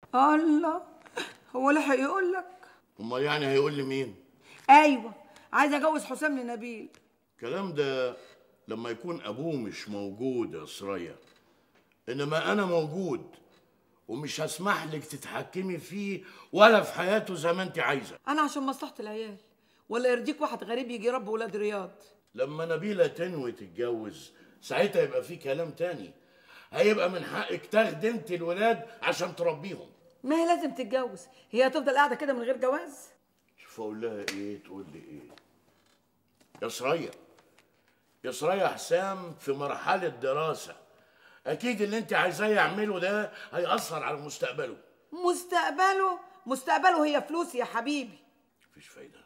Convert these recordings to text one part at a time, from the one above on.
الله هو لحق يقول لك امال يعني هيقول لي مين ايوه عايز اجوز حسام لنبيل الكلام ده لما يكون ابوه مش موجود يا سرية انما انا موجود ومش هسمح لك تتحكمي فيه ولا في حياته زي ما انت عايزه انا عشان مصلحه العيال ولا يرضيك واحد غريب يجي يربي ولاد رياض لما نبيلة تنوي تتجوز ساعتها يبقى في كلام تاني هيبقى من حقك تاخدي انت الولاد عشان تربيهم ما هي لازم تتجوز هي هتفضل قاعده كده من غير جواز شوف اقول لها ايه تقول لي ايه يا سرية يا سرية حسام في مرحلة دراسة أكيد اللي أنت عايزاه يعمله ده هيأثر على مستقبله مستقبله مستقبله هي فلوس يا حبيبي مفيش فايدة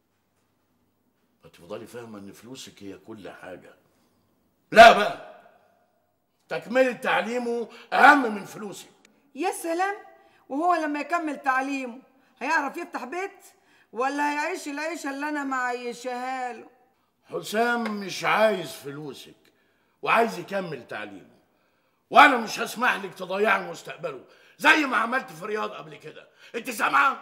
هتفضلي فاهمة إن فلوسك هي كل حاجة لا بقى تكملة تعليمه أهم من فلوسك يا سلام وهو لما يكمل تعليمه هيعرف يفتح بيت ولا هيعيش العيشه اللي انا معيشها له حسام مش عايز فلوسك وعايز يكمل تعليمه وانا مش هسمح لك تضيعي مستقبله زي ما عملت في رياض قبل كده انت سامعه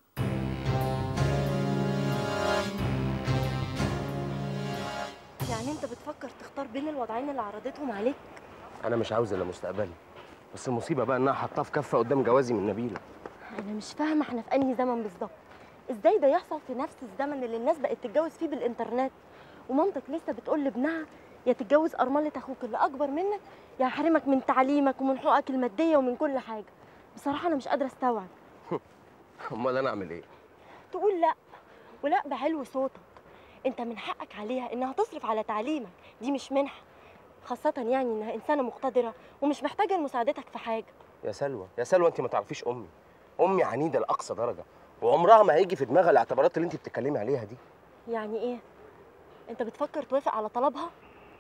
يعني انت بتفكر تختار بين الوضعين اللي عرضتهم عليك انا مش عاوز الا مستقبلي بس المصيبه بقى انها حطاه في كفه قدام جوازي من نبيله انا مش فاهمه احنا في انهي زمن بالظبط ازاي ده يحصل في نفس الزمن اللي الناس بقت تتجوز فيه بالانترنت ومامتك لسه بتقول لابنها يا تتجوز ارمله اخوك اللي اكبر منك يا هحرمك من تعليمك ومن حقوقك الماديه ومن كل حاجه بصراحه انا مش قادره استوعب امال انا اعمل ايه تقول لا ولا بعلو صوتك انت من حقك عليها انها تصرف على تعليمك دي مش منحه خاصة يعني انها انسانة مقتدرة ومش محتاجة لمساعدتك في حاجة يا سلوى يا سلوى انت ما تعرفيش امي امي عنيده لاقصى درجه وعمرها ما هيجي في دماغها الاعتبارات اللي انت بتتكلمي عليها دي يعني ايه؟ انت بتفكر توافق على طلبها؟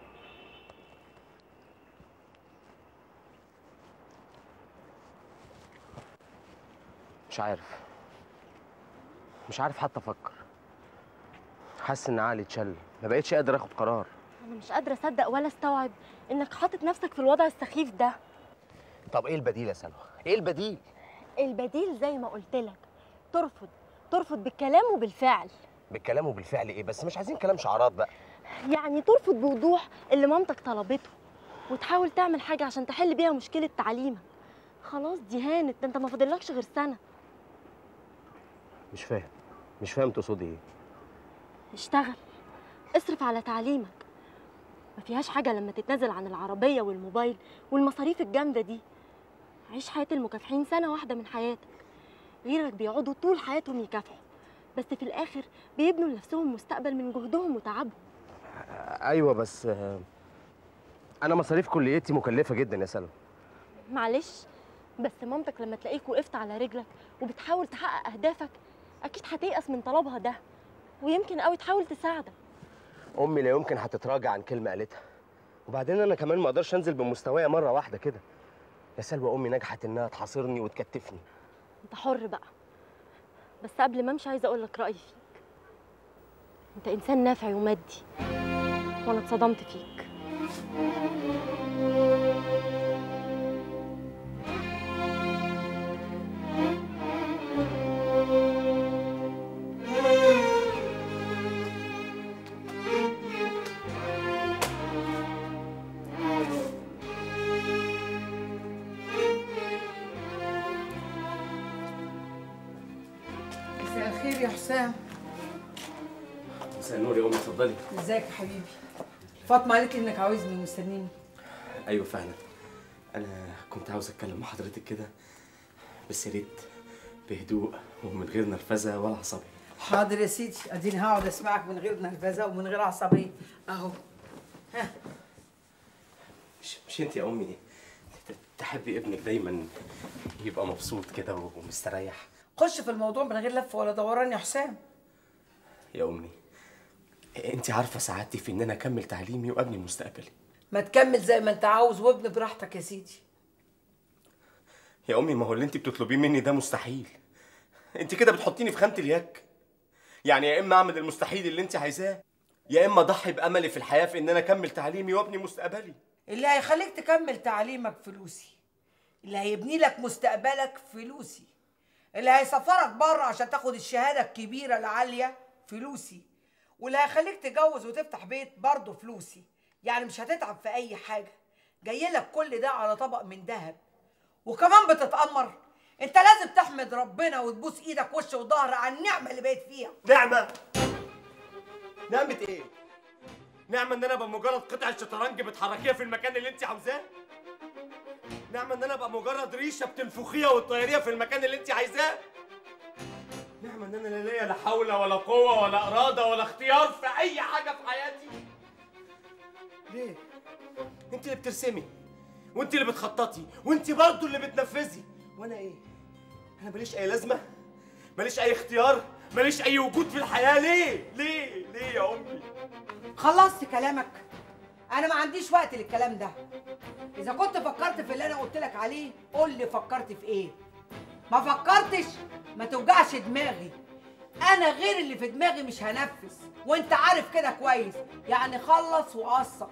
مش عارف مش عارف حتى افكر حاسس ان عقلي اتشل ما بقتش قادر اخد قرار انا مش قادرة اصدق ولا استوعب انك حاطط نفسك في الوضع السخيف ده طب ايه البديل يا سلوى ايه البديل البديل زي ما قلت لك ترفض ترفض بالكلام وبالفعل بالكلام وبالفعل ايه بس مش عايزين كلام شعارات بقى يعني ترفض بوضوح اللي مامتك طلبته وتحاول تعمل حاجة عشان تحل بيها مشكلة تعليمك خلاص دي هانت ده انت ما فاضلكش غير سنة مش فاهم مش فاهم تقصدي ايه اشتغل اصرف على تعليمك ما فيهاش حاجة لما تتنازل عن العربية والموبايل والمصاريف الجامدة دي عيش حياة المكافحين سنة واحدة من حياتك غيرك بيقعدوا طول حياتهم يكافحوا بس في الآخر بيبنوا لنفسهم مستقبل من جهدهم وتعبهم ايوه بس آه، انا مصاريف كليتي مكلفه جدا يا سلوى معلش بس مامتك لما تلاقيك وقفت على رجلك وبتحاول تحقق أهدافك أكيد هتيأس من طلبها ده ويمكن قوي تحاول تساعدك امي لا يمكن هتتراجع عن كلمه قالتها وبعدين انا كمان ما اقدرش انزل بمستوايا مره واحده كده يا سلوى امي نجحت انها تحاصرني وتكتفني انت حر بقى بس قبل ما امشي عايزه اقول لك رايي فيك انت انسان نافع ومادي وانا اتصدمت فيك مساء الخير يا حسام مساء النور يا امي اتفضلي ازيك يا حبيبي فاطمه قالت لي انك عاوزني ومستنيني ايوه فعلا انا كنت عاوز اتكلم مع حضرتك كده بس يا ريت بهدوء ومن غير نرفزه ولا عصبيه حاضر يا سيدي اديني هقعد اسمعك من غير نرفزه ومن غير عصبيه اهو ها مش, مش انت يا امي ت- تحبي ابنك دايما يبقى مبسوط كده ومستريح خش في الموضوع من غير لف ولا دوران يا حسام يا امي انت عارفه سعادتي في ان انا اكمل تعليمي وابني مستقبلي ما تكمل زي ما انت عاوز وابن براحتك يا سيدي يا امي ما هو اللي انت بتطلبيه مني ده مستحيل انت كده بتحطيني في خانه اليك يعني يا اما اعمل المستحيل اللي انت عايزاه يا اما اضحي باملي في الحياه في ان انا اكمل تعليمي وابني مستقبلي اللي هيخليك تكمل تعليمك فلوسي اللي هيبني لك مستقبلك فلوسي اللي هيسفرك بره عشان تاخد الشهاده الكبيره العاليه فلوسي واللي هيخليك تتجوز وتفتح بيت برضه فلوسي يعني مش هتتعب في اي حاجه جاي لك كل ده على طبق من ذهب وكمان بتتأمر انت لازم تحمد ربنا وتبوس ايدك وش وظهر على النعمه اللي بقيت فيها نعمة نعمة ايه؟ نعمة ان انا ابقى مجرد قطعة شطرنج بتحركيها في المكان اللي انت عاوزاه؟ نعمة ان انا ابقى مجرد ريشة بتنفخيها وتطيريها في المكان اللي انت عايزاه؟ نعمة ان انا لا ليا لا حول ولا قوة ولا إرادة ولا اختيار في أي حاجة في حياتي؟ ليه؟ انت اللي بترسمي وانت اللي بتخططي وانت برضه اللي بتنفذي وانا ايه؟ انا ماليش اي لازمة؟ ماليش اي اختيار؟ ماليش اي وجود في الحياة ليه؟ ليه؟ ليه يا امي؟ خلصت كلامك انا ما عنديش وقت للكلام ده اذا كنت فكرت في اللي انا قلت لك عليه قول لي فكرت في ايه ما فكرتش ما توجعش دماغي انا غير اللي في دماغي مش هنفذ وانت عارف كده كويس يعني خلص وقصر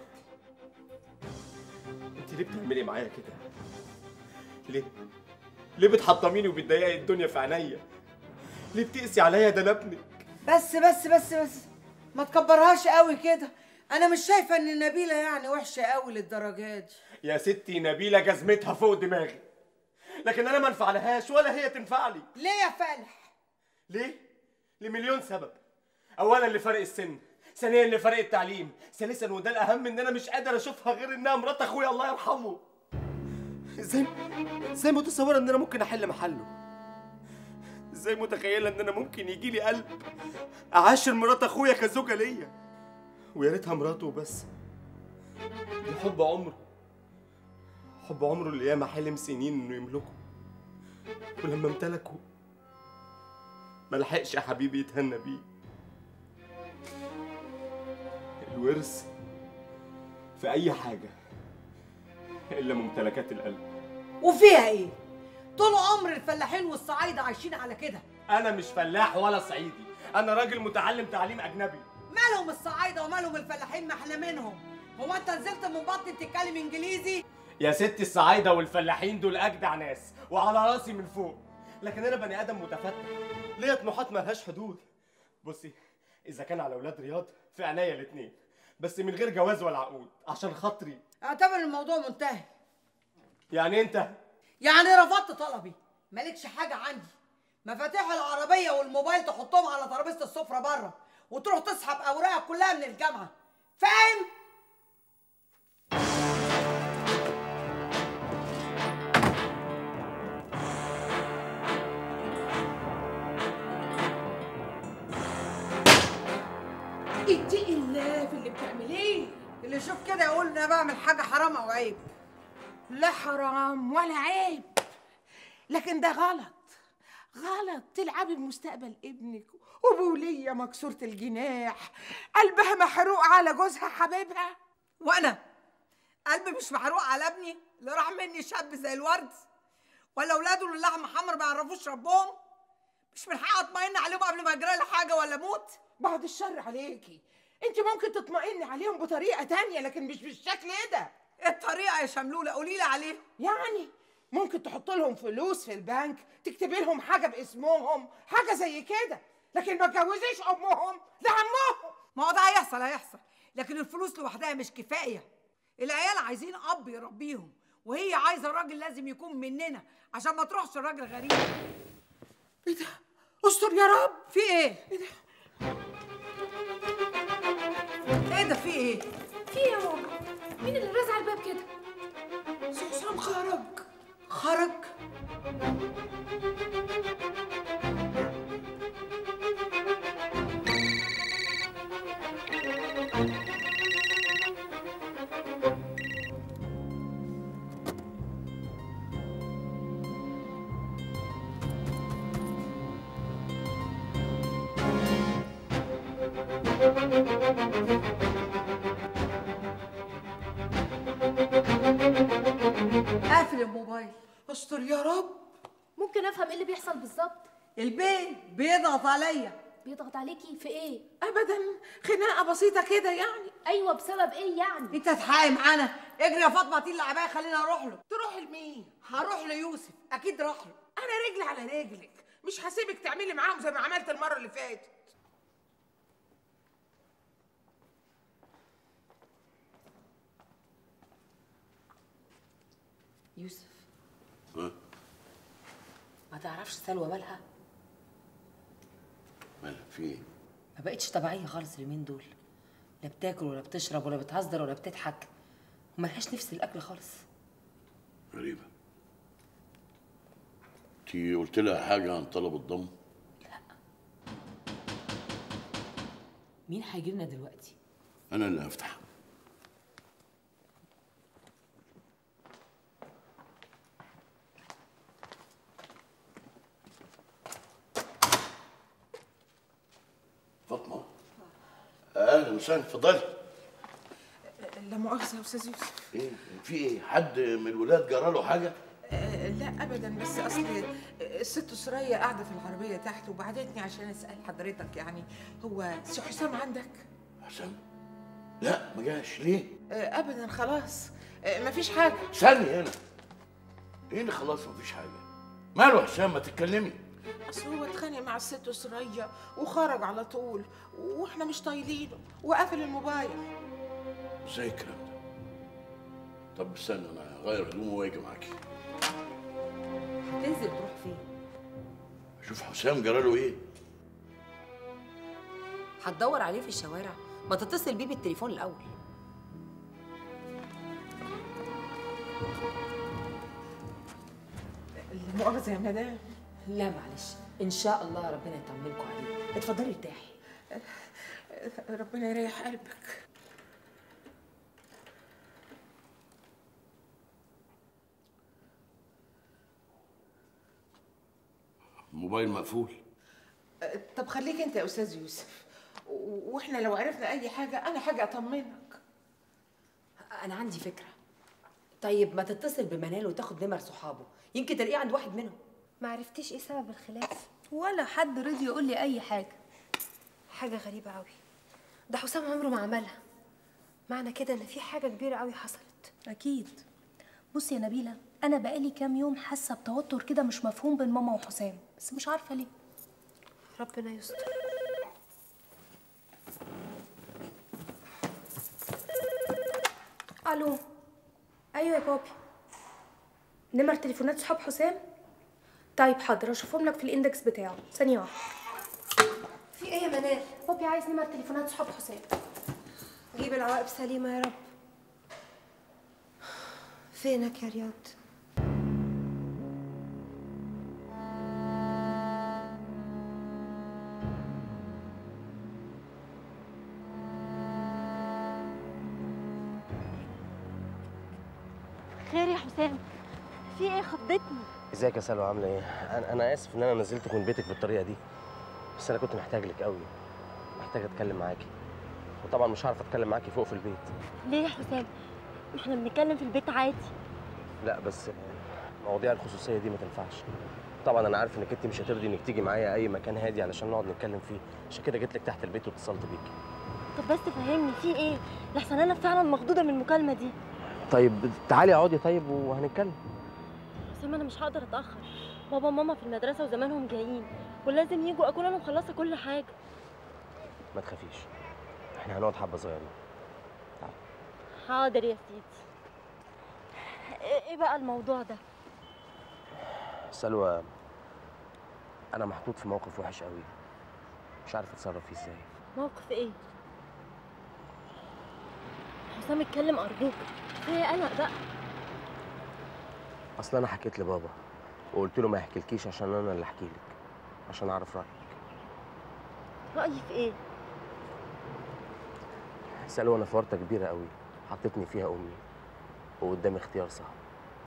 انت ليه بتعملي معايا كده؟ ليه؟ ليه بتحطميني وبتضايقي الدنيا في عينيا؟ ليه بتقسي عليا ده انا ابنك؟ بس بس بس بس ما تكبرهاش قوي كده انا مش شايفه ان نبيله يعني وحشه قوي للدرجه دي يا ستي نبيلة جزمتها فوق دماغي لكن انا ما انفعلهاش ولا هي تنفع لي ليه يا فالح ليه؟ لمليون سبب اولا لفرق السن ثانيا لفرق التعليم ثالثا وده الاهم ان انا مش قادر اشوفها غير انها مرات اخويا الله يرحمه ازاي ازاي متصوره ان انا ممكن احل محله ازاي متخيله ان انا ممكن يجي لي قلب اعاشر مرات اخويا كزوجه ليا ويا ريتها مراته وبس دي حب عمره حب عمره اللي ياما حلم سنين انه يملكه ولما امتلكه ما لحقش يا حبيبي يتهنى بيه الورث في اي حاجه الا ممتلكات القلب وفيها ايه طول عمر الفلاحين والصعايده عايشين على كده انا مش فلاح ولا صعيدي انا راجل متعلم تعليم اجنبي مالهم الصعايده ومالهم الفلاحين ما احنا منهم هو انت نزلت من بطن تتكلم انجليزي يا ست الصعايده والفلاحين دول اجدع ناس وعلى راسي من فوق لكن انا بني ادم متفتح ليا طموحات ملهاش حدود بصي اذا كان على اولاد رياض في عينيا الاتنين بس من غير جواز ولا عقود عشان خاطري اعتبر الموضوع منتهي يعني انت يعني رفضت طلبي مالكش حاجه عندي مفاتيح العربيه والموبايل تحطهم على ترابيزه السفره بره وتروح تسحب اوراقك كلها من الجامعه فاهم اتقي الله في اللي بتعمليه اللي يشوف كده يقول انا بعمل حاجه حرام او عيب لا حرام ولا عيب لكن ده غلط غلط تلعبي بمستقبل ابنك وبولية مكسورة الجناح قلبها محروق على جوزها حبيبها وانا قلبي مش محروق على ابني اللي راح مني شاب زي الورد ولا اولاده اللي لحم حمر ما يعرفوش ربهم مش من حقي اطمئن عليهم قبل ما يجرى لي حاجه ولا اموت بعد الشر عليكي انت ممكن تطمئني عليهم بطريقة تانية لكن مش بالشكل ده ايه الطريقه يا شملوله قولي لي عليها يعني ممكن تحط لهم فلوس في البنك تكتبي لهم حاجة باسمهم حاجة زي كده لكن ما تجوزيش امهم لعمهم ما هو ده هيحصل هيحصل لكن الفلوس لوحدها مش كفايه العيال عايزين اب يربيهم وهي عايزه راجل لازم يكون مننا عشان ما تروحش راجل غريب ايه ده استر يا رب في ايه ايه ده في ايه في ايه يا ماما؟ مين اللي رازع الباب كده؟ حسام خرج خرج قافل الموبايل استر يا رب ممكن افهم ايه اللي بيحصل بالظبط؟ البيت بيضغط عليا بيضغط عليكي في ايه؟ ابدا خناقه بسيطه كده يعني ايوه بسبب ايه يعني؟ انت تحقق معانا اجري يا فاطمه هاتي لي العبايه خليني اروح له تروح لمين هروح ليوسف اكيد راح له انا رجلي على رجلك مش هسيبك تعملي معاهم زي ما عملت المره اللي فاتت يوسف ها ما تعرفش سلوى مالها مالك في ايه ما بقتش طبيعيه خالص اليومين دول لا بتاكل ولا بتشرب ولا بتهزر ولا بتضحك وملهاش نفس الاكل خالص غريبه انت قلت لها حاجه عن طلب الضم مين هيجي لنا دلوقتي انا اللي هفتح فاطمه اهلا وسهلا اتفضلي لا مؤاخذه يا استاذ يوسف ايه في ايه حد من الولاد جرى له حاجه آه، لا ابدا بس اصل الست سرية قاعده في العربيه تحت وبعتتني عشان اسال حضرتك يعني هو سي حسام عندك حسام لا ما جاش ليه آه، ابدا خلاص آه، مفيش حاجه استني هنا ايه اللي خلاص مفيش حاجه ماله حسام ما تتكلمي اصل هو اتخانق مع الست سرية وخرج على طول واحنا مش طايلينه وقفل الموبايل ازاي الكلام ده طب استنى انا اغير هدومي واجي معاكي هتنزل تروح فين شوف حسام جرى له ايه هتدور عليه في الشوارع ما تتصل بيه بالتليفون الاول المؤاخذه يا مدام لا معلش ان شاء الله ربنا يطمنكم عليه اتفضلي ارتاحي ربنا يريح قلبك الموبايل مقفول آه، طب خليك انت يا استاذ يوسف و- واحنا لو عرفنا اي حاجه انا حاجه اطمنك انا عندي فكره طيب ما تتصل بمنال وتاخد نمر صحابه يمكن تلاقيه عند واحد منهم ما عرفتيش ايه سبب الخلاف ولا حد رضي يقول لي اي حاجه حاجه غريبه قوي ده حسام عمره ما عملها معنى كده ان في حاجه كبيره قوي حصلت أكيد بصي يا نبيلة أنا بقالي كام يوم حاسة بتوتر كده مش مفهوم بين ماما وحسام بس مش عارفة ليه ربنا يستر الو ايوه يا بابي نمر تليفونات صحاب حسام طيب حاضر اشوفهم لك في الاندكس بتاعه ثانيه واحده في ايه يا منال بابي عايز نمر تليفونات صحاب حسام جيب العواقب سليمه يا رب فينك يا رياض خير يا حسام في ايه خضتني ازيك يا سلوى عامله ايه انا انا اسف ان انا نزلتك من بيتك بالطريقه دي بس انا كنت محتاج لك قوي محتاج اتكلم معاكي وطبعا مش هعرف اتكلم معاكي فوق في البيت ليه يا حسام ما احنا بنتكلم في البيت عادي لا بس مواضيع الخصوصيه دي ما تنفعش طبعا انا عارف انك انت مش هترضي انك تيجي معايا اي مكان هادي علشان نقعد نتكلم فيه عشان كده جيت لك تحت البيت واتصلت بيكي طب بس فهمني في ايه لحسن انا فعلا مخضوضه من المكالمه دي طيب تعالي اقعدي طيب وهنتكلم حسام انا مش هقدر اتاخر بابا وماما في المدرسه وزمانهم جايين ولازم يجوا اكون انا مخلصه كل حاجه ما تخافيش احنا هنقعد حبه صغيرين حاضر يا سيدي ايه إيه بقى الموضوع ده سلوى انا محطوط في موقف وحش قوي مش عارف اتصرف فيه ازاي موقف ايه حسام اتكلم ارجوك كفايه قلق بقى اصل انا حكيت لبابا وقلت له ما يحكيلكيش عشان انا اللي احكي لك عشان اعرف رايك رايي في ايه سلوى انا في ورطه كبيره قوي حطتني فيها امي وقدامي اختيار صعب